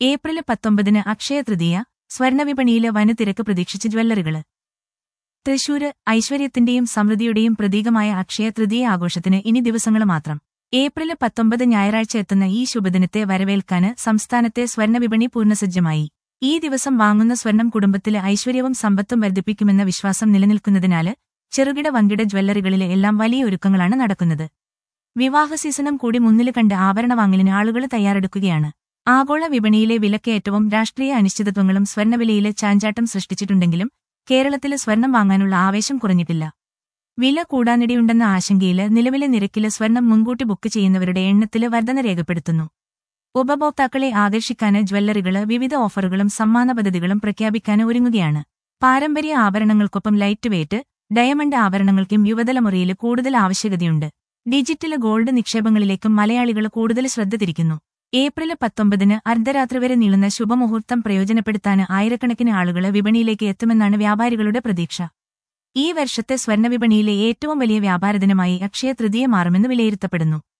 April പത്തൊമ്പതിന് അക്ഷയ തൃതീയ സ്വർണവിപണിയിലെ വനുതിരക്ക് പ്രതീക്ഷിച്ച് ജ്വല്ലറികള് തൃശൂര് ഐശ്വര്യത്തിന്റെയും സമൃദ്ധിയുടെയും പ്രതീകമായ അക്ഷയ തൃതീയ ആഘോഷത്തിന് ഇനി ദിവസങ്ങൾ മാത്രം ഏപ്രിൽ പത്തൊമ്പത് ഞായറാഴ്ച എത്തുന്ന ഈ ശുഭദിനത്തെ വരവേൽക്കാന് സംസ്ഥാനത്തെ സ്വർണവിപണി പൂർണ്ണസജ്ജമായി ഈ ദിവസം വാങ്ങുന്ന സ്വർണം കുടുംബത്തിലെ ഐശ്വര്യവും സമ്പത്തും വർദ്ധിപ്പിക്കുമെന്ന വിശ്വാസം നിലനിൽക്കുന്നതിനാല് ചെറുകിട വൻകിട ജ്വല്ലറികളിലെ എല്ലാം വലിയ ഒരുക്കങ്ങളാണ് നടക്കുന്നത് വിവാഹ സീസണും കൂടി മുന്നിൽ കണ്ട് ആഭരണ വാങ്ങലിന് ആളുകൾ തയ്യാറെടുക്കുകയാണ് ആഗോള വിപണിയിലെ വിലക്കയറ്റവും രാഷ്ട്രീയ അനിശ്ചിതത്വങ്ങളും സ്വർണ്ണവിലയിലെ ചാഞ്ചാട്ടം സൃഷ്ടിച്ചിട്ടുണ്ടെങ്കിലും കേരളത്തില് സ്വർണം വാങ്ങാനുള്ള ആവേശം കുറഞ്ഞിട്ടില്ല വില കൂടാനിടയുണ്ടെന്ന ആശങ്കയില് നിലവിലെ നിരക്കില് സ്വർണം മുൻകൂട്ടി ബുക്ക് ചെയ്യുന്നവരുടെ എണ്ണത്തില് വർധന രേഖപ്പെടുത്തുന്നു ഉപഭോക്താക്കളെ ആകർഷിക്കാന് ജ്വല്ലറികള് വിവിധ ഓഫറുകളും സമ്മാന പദ്ധതികളും പ്രഖ്യാപിക്കാന് ഒരുങ്ങുകയാണ് പാരമ്പര്യ ആഭരണങ്ങൾക്കൊപ്പം ലൈറ്റ് വെയ്റ്റ് ഡയമണ്ട് ആഭരണങ്ങൾക്കും യുവതലമുറയില് കൂടുതൽ ആവശ്യകതയുണ്ട് ഡിജിറ്റൽ ഗോൾഡ് നിക്ഷേപങ്ങളിലേക്കും മലയാളികൾ കൂടുതൽ ശ്രദ്ധ തിരിക്കുന്നു ഏപ്രിൽ പത്തൊമ്പതിന് അർദ്ധരാത്രി വരെ നീളുന്ന ശുഭമുഹൂർത്തം പ്രയോജനപ്പെടുത്താന് ആയിരക്കണക്കിന് ആളുകൾ വിപണിയിലേക്ക് എത്തുമെന്നാണ് വ്യാപാരികളുടെ പ്രതീക്ഷ ഈ വർഷത്തെ സ്വർണ്ണവിപണിയിലെ ഏറ്റവും വലിയ വ്യാപാര ദിനമായി അക്ഷയ തൃതീയ മാറുമെന്ന് വിലയിരുത്തപ്പെടുന്നു